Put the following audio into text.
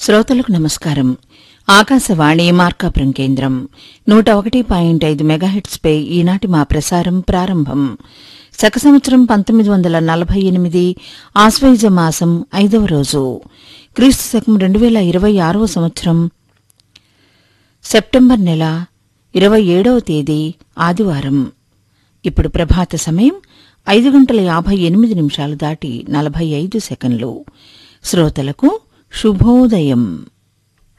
శ్రోతలకు నమస్కారం ఆకాశవాణి మార్కాపురం కేంద్రం నూట ఒకటి పాయింట్ ఐదు మెగాహెట్స్పై ఈనాటి మా ప్రసారం ప్రారంభం శక సంవత్సరం పంతొమ్మిది వందల నలభై ఎనిమిది ఆశ్వయుజ మాసం ఐదవ రోజు క్రీస్తు శకం రెండు వేల ఇరవై ఆరవ సంవత్సరం సెప్టెంబర్ నెల ఇరవై ఏడవ తేదీ ఆదివారం ఇప్పుడు ప్రభాత సమయం ఐదు గంటల యాభై ఎనిమిది నిమిషాలు దాటి నలభై ఐదు సెకండ్లు శ్రోతలకు శుభోదయం